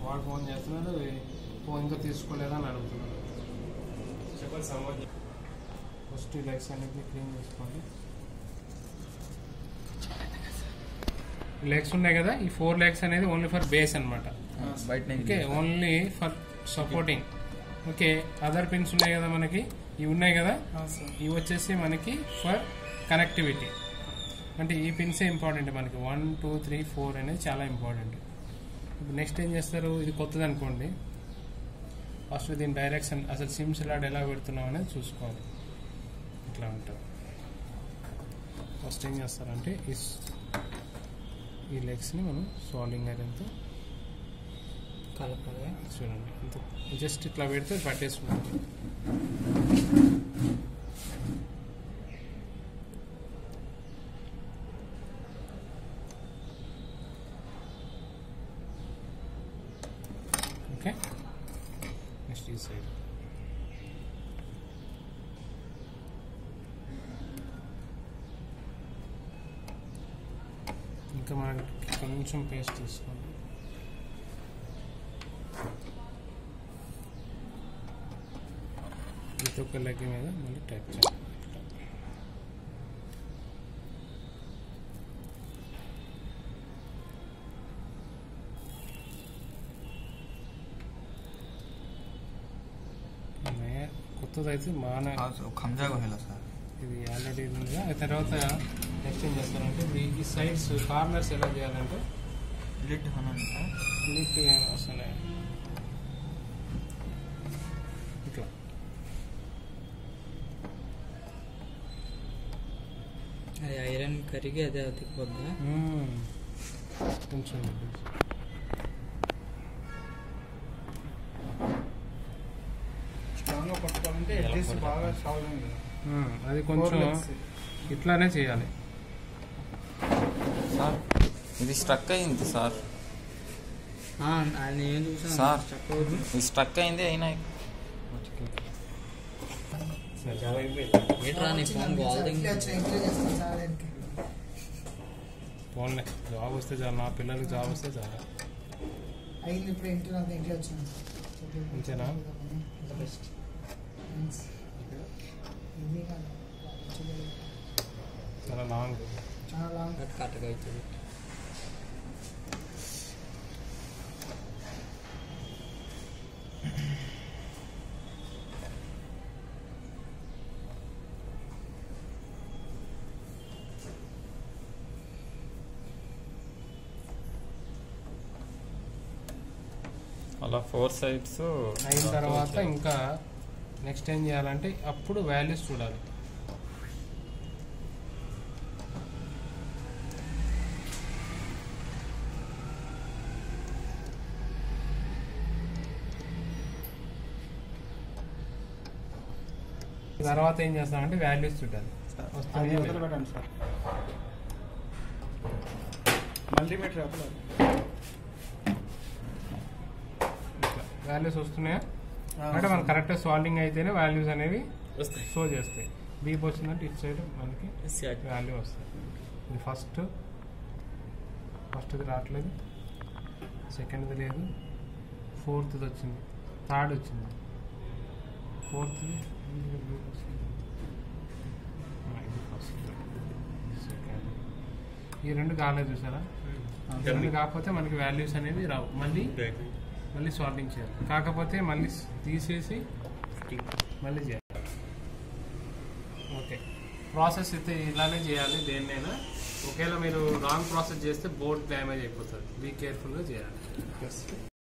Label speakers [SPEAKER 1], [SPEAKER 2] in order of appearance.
[SPEAKER 1] వాడు ఫోన్ చేస్తున్నాడు ఫోన్ ఇంకా తీసుకోలేదని అడుగుతున్నాడు
[SPEAKER 2] చెప్పండి సమాజం
[SPEAKER 1] ఫస్ట్ ఈ లెగ్స్ అన్నిటిని క్లీన్ చేసుకోండి లెగ్స్ ఉన్నాయి కదా ఈ ఫోర్ లెగ్స్ అనేది ఓన్లీ ఫర్ బేస్ అన్నమాట
[SPEAKER 3] బయట
[SPEAKER 1] okay only for supporting okay other pins ఉన్నాయి కదా మనకి ఇవి ఉన్నాయి కదా ఇవి వచ్చేసి మనకి ఫర్ కనెక్టివిటీ అంటే ఈ పిన్సే ఇంపార్టెంట్ మనకి వన్ టూ త్రీ ఫోర్ అనేది చాలా ఇంపార్టెంట్ ఇప్పుడు నెక్స్ట్ ఏం చేస్తారు ఇది కొత్తది అనుకోండి ఫస్ట్ దీని డైరెక్షన్ అసలు సిమ్ స్లాడ్ ఎలా పెడుతున్నాం అనేది చూసుకోవాలి ఇట్లా ఉంటుంది ఫస్ట్ ఏం చేస్తారంటే ఈ స్- ఈ లెగ్స్ని మనం సాల్వింగ్ ఐరన్తో
[SPEAKER 4] కలపాలి
[SPEAKER 1] చూడండి అంత జస్ట్ ఇట్లా పెడితే పట్టేసుకుంటుంది ఓకే నెక్స్ట్ ఈ సైడ్ ఇంకా మనకి కొంచెం పేస్ట్ తీసుకోండి ప్రతి ఒక్క లెగ్ మీద మళ్ళీ టచ్ చేయాలి మే- కొత్తదైతే మాన
[SPEAKER 3] ఖంజాగా వెళ్ళా సార్
[SPEAKER 1] ఇది ఆల్రెడీ ఉంది కదా. ఆ తర్వాత నెక్స్ట్ ఏం చేస్తారంటే ఈ- ఈ సైడ్స్ కార్నర్స్ ఎలా చేయాలంటే
[SPEAKER 3] లిట్ హనండి సార్
[SPEAKER 1] నీట్గా వస్తున్నాయి ఇట్లా
[SPEAKER 4] అది ఐరన్ కరిగి అదే అతికిపోద్దా
[SPEAKER 1] మ్మ్. కొంచెం
[SPEAKER 5] స్ట్రాంగ్ గా పట్టుకోవాలంటే అట్లీస్ట్ బాగా సాల్వ్ అయింది
[SPEAKER 1] మ్మ్. అది కొంచెం ఇట్లానే చేయాలి
[SPEAKER 3] సార్ ఇది స్ట్రక్ అయింది సార్
[SPEAKER 4] ఆ, అది నేను చూసాను
[SPEAKER 3] సార్.
[SPEAKER 4] చెప్పవద్దు
[SPEAKER 3] ఇది స్ట్రక్ అయింది అయినా
[SPEAKER 2] చాలా అయిపోయింది
[SPEAKER 4] ఏంట్రా నీ ఫోన్ గోల్డింగ్
[SPEAKER 1] పోన్లే జాబ్ వస్తే చాలు నా పిల్లలకి జాబ్ వస్తే చాలు
[SPEAKER 6] అయింది ఇప్పుడు ఇంటి అంత ఇంట్లో వచ్చిన
[SPEAKER 1] అంతేనా?
[SPEAKER 6] ఇది కాదు.
[SPEAKER 1] చాలా లాంగ్
[SPEAKER 6] చాలా లాంగ్
[SPEAKER 4] కట్ కట్టగా అవుతుంది
[SPEAKER 3] అలా ఫోర్ సైడ్స్
[SPEAKER 1] అయిన తర్వాత ఇంకా నెక్స్ట్ ఏం చేయాలంటే అప్పుడు వాల్యూస్ చూడాలి తర్వాత ఏం చేస్తామంటే వాల్యూస్ చూడాలి
[SPEAKER 5] అది
[SPEAKER 1] వస్తుంది
[SPEAKER 5] వదిలి పెట్టండి సార్ మల్టీమీటర్ అప్పుడు
[SPEAKER 1] వాల్యూస్ వస్తున్నాయా అంటే మనం కరెక్ట్ సాల్వింగ్ అయితేనే వాల్యూస్ అనేవి
[SPEAKER 2] వస్తాయి
[SPEAKER 1] షో చేస్తాయి బీప్ వచ్చిందంటే ఇటు సైడ్ మనకి వాల్యూ వస్తుంది ఇది ఫస్ట్ ఫస్ట్ది రావట్లేదు సెకండ్ది లేదు ఫోర్త్ది వచ్చింది థర్డ్ వచ్చింది ఫోర్త్ది ఇది ఫస్ట్ సెకండ్ ఈ రెండు కాలేదు చూసారా ఈ రెండు కాకపోతే మనకి వాల్యూస్ అనేవి రావు మళ్ళీ మళ్ళీ సాల్వింగ్ చేయాలి కాకపోతే మళ్ళీ తీసేసి మళ్ళీ చేయాలి ఓకే ప్రాసెస్ అయితే ఇలానే చేయాలి దేన్నైనా ఒకవేళ మీరు రాంగ్ ప్రాసెస్ చేస్తే బోర్డ్ డ్యామేజ్ అయిపోతుంది బీ కేర్ఫుల్గా చేయాలి